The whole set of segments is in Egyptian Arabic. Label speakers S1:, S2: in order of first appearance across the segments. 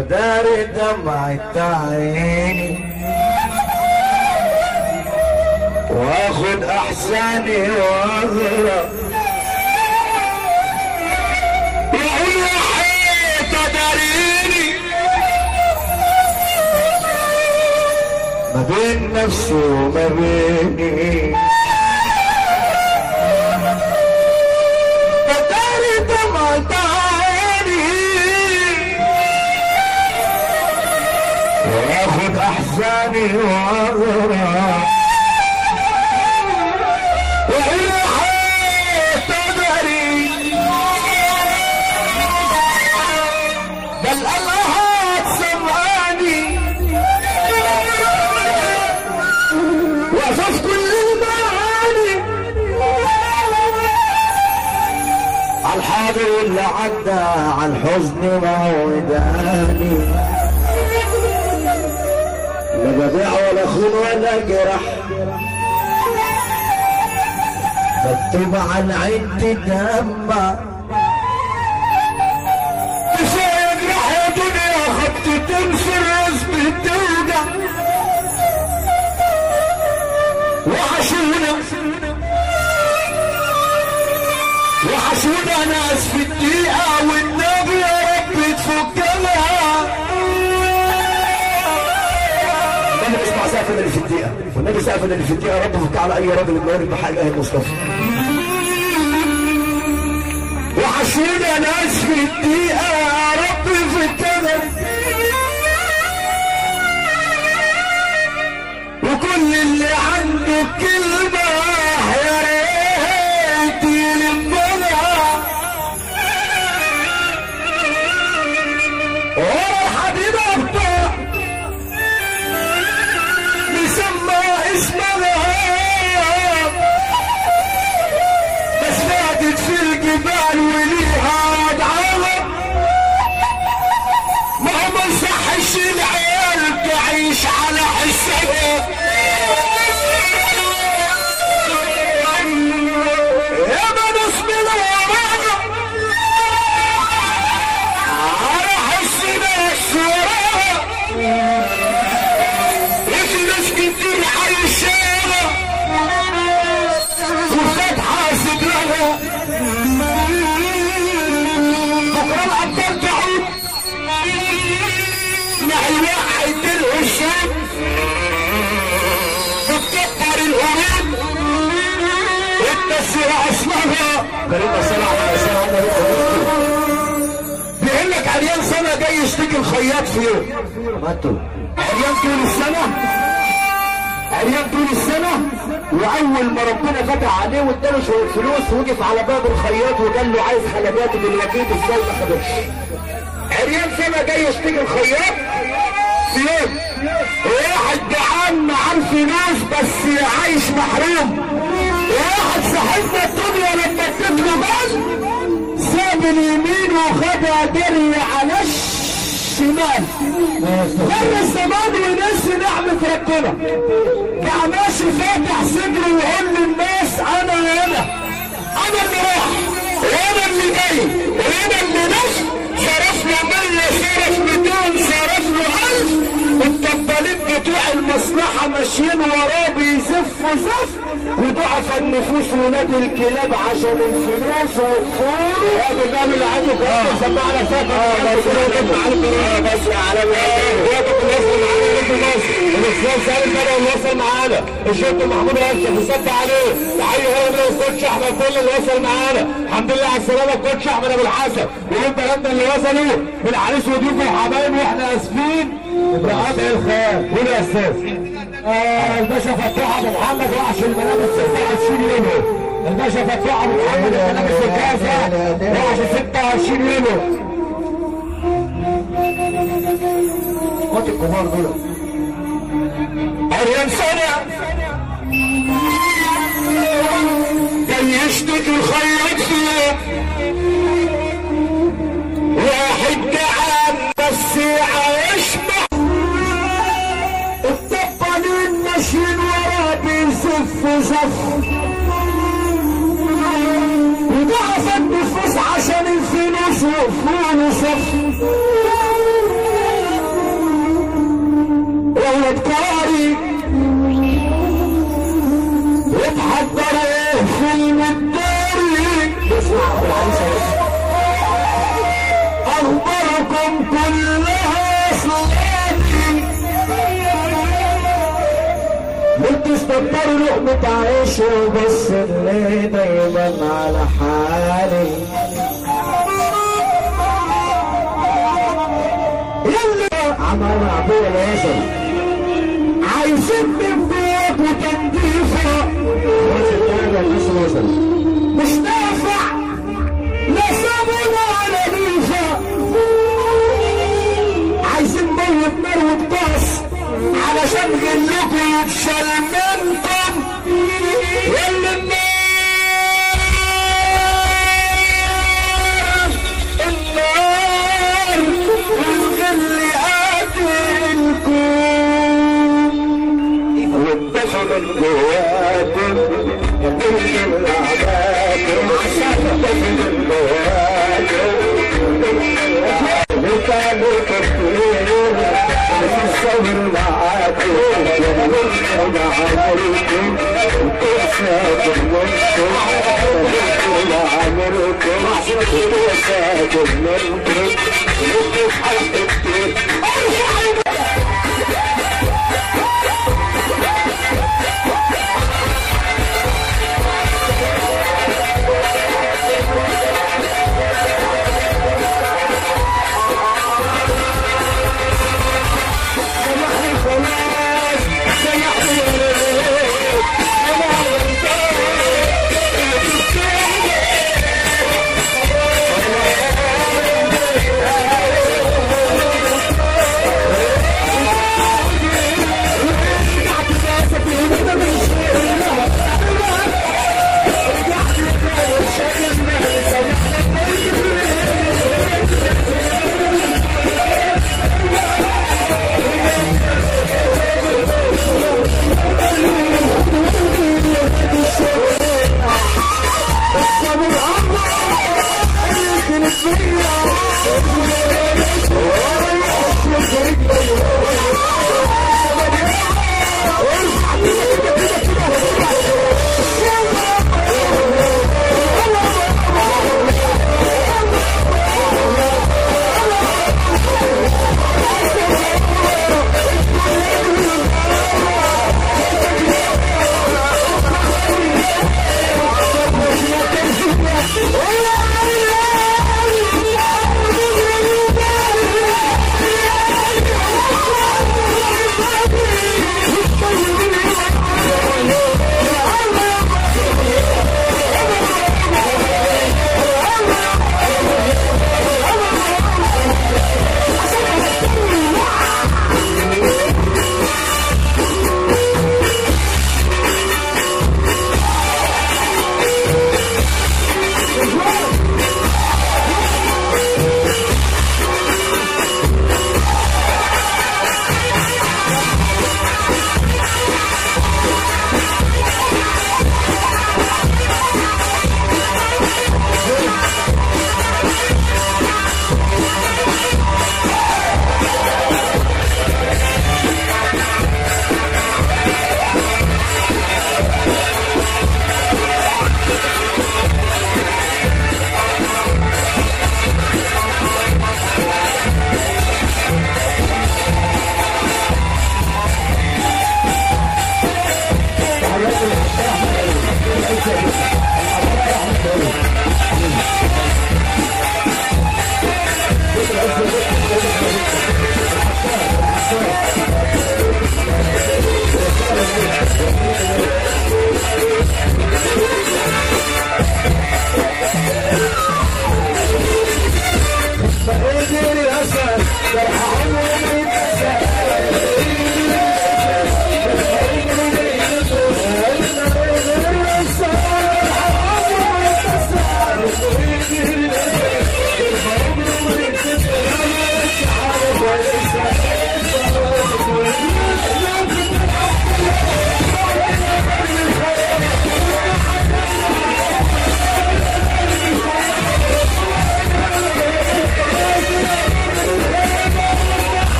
S1: ودار دمعة عيني واخد احساني واغرق يقول يا حيطة داريني ما بين نفسي وما بيني فداري دمعة عيني واخد احزاني واغرق وهي حيطة داري بل الله سمعاني وقفت كل المعاني على الحاضر اللي عدى على الحزن موعداني لا بدع ولا خون ولا جرح مكتوب عن عدة دمع كفاية جرح يا دنيا خطتين في الراس بتوجع وحشونا وحشونا ناس في الدقيقة والنبي يا رب تفكها النبي اسمع سقف اللي في الدقيقة والنبي سقف اللي في الدقيقة رب فك على أي راجل الجواري بحق الله المصطفى وحشونا ناس في الدقيقة يا رب فكها وكل اللي عنده كلمة يا ريت يلمها ورا الحبيب أبطأ مسمى اسمها بس فاتت في الجبال وليها أدعاها ما هو ما يصحش العيال تعيش على حسها يا بني اسم الورانا على حس ناس وراها في ناس كتير عايشاها وفاتحة صدرها بكرة الأبطال تعود نحي وعد الهشام وتكبر الهروب التسوية أصلها كريم صلاح على سنة بيقول لك عريان سنة جاي يشتكي الخياط في يوم ماتوا عريان طول السنة عريان طول السنة وأول ما ربنا فتح عليه واداله شوية فلوس وقف على باب الخياط وقال له عايز خلبات بالوكيل ازاي ما خدش عريان سنة جاي يشتكي الخياط في يوم واحد جعان عن فلوس بس عايش محروم واحد صاحبنا الدنيا لما اديت له مال ساب اليمين وخدها دري على الشمال مر الزمان ونسي نعمة ربنا بقى ماشي فاتح صدره ويقول للناس انا هنا انا اللي راح وانا اللي جاي وانا اللي نفس صرفنا مية صرف 200 صرف له 1000 الطبالين بتوع المصلحة ماشيين وراه بيزفوا زف وضعف النفوس ولاد الكلاب عشان الفلوس والفول يا بالله اللي عنده كلام سمعنا فاتح بس على وقت الوصل معانا رجل مصر الاستاذ سالم بدأ الوصل معانا الشرطة محمود يوسف يصدق عليه تحية هنا من الكوتش احمد كل اللي وصل معانا الحمد لله على السلامة الكوتش احمد ابو الحسن ويوم بلدنا اللي وصلوا بالعريس وضيوف الحبايب واحنا اسفين بقطع الخير قول يا استاذ آه الباشا فتوح ابو محمد وحش الملابس 26 يورو الباشا فتوح ابو محمد الملابس الجاهزه وحش 26 يورو اخوات الكبار دول عريان سنة كان يشتكي الخياط فيه واحد جعان بس عايش الطبالين ماشيين وراه بيزف زف وضعف النفوس عشان الفلوس وقفوا صف ولد قاري وتحضروا فيلم الداري اخباركم كلها صلاتي بتستكتروا لقمة عيش وبس اللي دايما على حالي يلا عمال ابويا لازم عايزين من بيت وتنظيفه مش نافع لا صابون ولا نيفه عايزين ميه نار وبطاس علشان غلكم يتشال منكم يلا النار النار الغل قاتلكم وانتشر من جواكم كل الأعماكم عشان من جواكم وكانوا كثير في الصبر معاكم ومن عمركم وكساكم منكم ومن عمركم وكساكم منكم ومن حقكم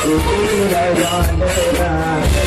S2: وطير علينا